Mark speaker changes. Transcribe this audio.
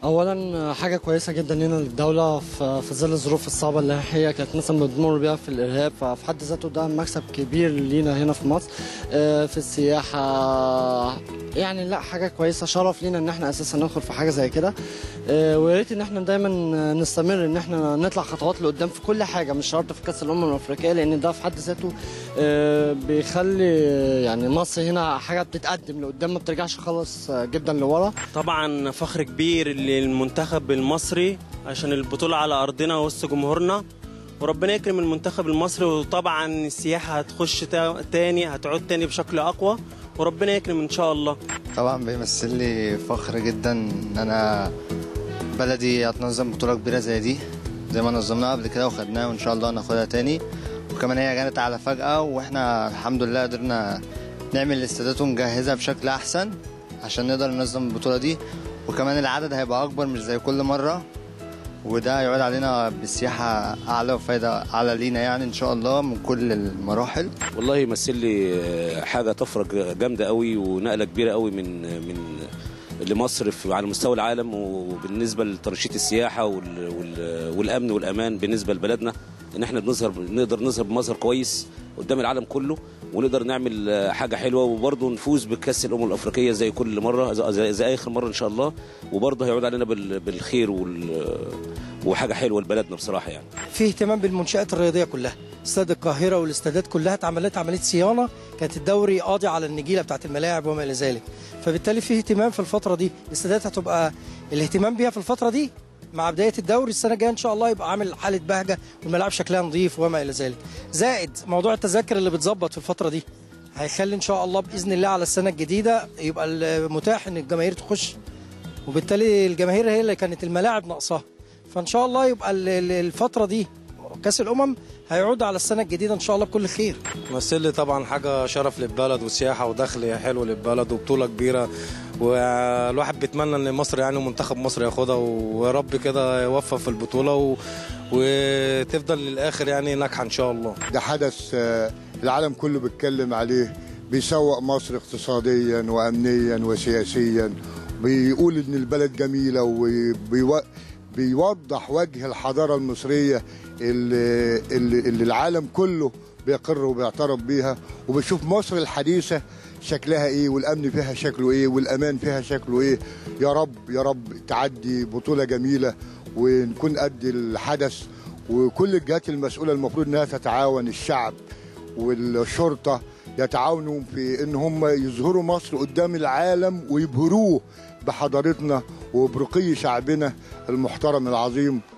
Speaker 1: اولا حاجه كويسه جدا لنا للدوله في في ظل الظروف الصعبه اللي هي كانت مثلا بتمر بيها في الارهاب ففي حد ذاته ده مكسب كبير لينا هنا في مصر آه، في السياحه يعني لا حاجه كويسه شرف لينا ان احنا اساسا ندخل في حاجه زي كده آه، ويا ريت ان احنا دايما نستمر ان احنا نطلع خطوات لقدام في كل حاجه مش شرط في كاس الامم الافريقيه لان ده في حد ذاته آه، بيخلي يعني مصر هنا حاجه بتتقدم لقدام ما بترجعش خالص آه، جدا لورا
Speaker 2: طبعا فخر كبير للمنتخب المصري عشان البطولة على أرضنا وسط جمهورنا وربنا يكرم المنتخب المصري وطبعا السياحة هتخش تا- تاني هتعود تاني بشكل أقوى وربنا يكرم إن شاء الله
Speaker 3: طبعا بيمثل لي فخر جدا ان انا بلدي هتنظم بطولة كبيرة زي دي زي ما نظمناها قبل كده وخدناها وان شاء الله ناخدها تاني وكمان هي جانت على فجأة واحنا الحمد لله قدرنا نعمل الاستادات ونجهزها بشكل احسن عشان نقدر ننظم البطولة دي وكمان العدد هيبقى اكبر مش زي كل مرة وده هيعود علينا بالسياحة أعلى وفايدة أعلى لينا يعني إن شاء الله من كل المراحل
Speaker 4: والله يمثل لي حاجه طفره جامده قوي ونقله كبيره قوي من من لمصر في على مستوى العالم وبالنسبه لترشيد السياحه وال وال والامن والامان بالنسبه لبلدنا ان احنا بنظهر نقدر نظهر بمظهر كويس قدام العالم كله ونقدر نعمل حاجه حلوه وبرضه نفوز بكاس الامم الافريقيه زي كل مره زي, زي اخر مره ان شاء الله وبرضه هيعود علينا بال- بالخير وال وحاجه حلوه لبلدنا بصراحه يعني
Speaker 5: في اهتمام بالمنشآت الرياضية كلها استاد القاهرة والاستادات كلها اتعملت عملية صيانة كانت الدوري قاضي على النجيلة بتاعت الملاعب وما إلى ذلك فبالتالي في اهتمام في الفترة دي الاستادات هتبقى الاهتمام بيها في الفترة دي مع بداية الدوري السنة الجاية إن شاء الله يبقى عامل حالة بهجة والملاعب شكلها نظيف وما إلى ذلك زائد موضوع التذاكر اللي بتظبط في الفترة دي هيخلي إن شاء الله بإذن الله على السنة الجديدة يبقى المتاح إن الجماهير تخش وبالتالي الجماهير هي اللي كانت الملاعب ناقصاها فان شاء الله يبقى ال- ال- الفتره دي كاس الامم هيعود على السنه الجديده ان شاء الله بكل خير
Speaker 6: مثل لي طبعا حاجة شرف للبلد وسياحة ودخل حلو للبلد وبطولة كبيرة والواحد بيتمنى ان مصر يعني ومنتخب مصر ياخدها ويا رب كده يوفق في البطولة و... وتفضل للآخر يعني ناجحة ان شاء الله
Speaker 7: ده حدث آه، العالم كله بيتكلم عليه بيسوق مصر اقتصاديا وامنيا وسياسيا بيقول ان البلد جميله وبيوضح وجه الحضاره المصريه اللي, اللي, اللي العالم كله بيقر وبيعترف بيها وبيشوف مصر الحديثه شكلها ايه والامن فيها شكله ايه والامان فيها شكله ايه يا رب يا رب تعدي بطوله جميله ونكون قد الحدث وكل الجهات المسؤوله المفروض انها تتعاون الشعب والشرطه يتعاونوا في ان هم يظهروا مصر قدام العالم ويبهروه بحضارتنا وبرقي شعبنا المحترم العظيم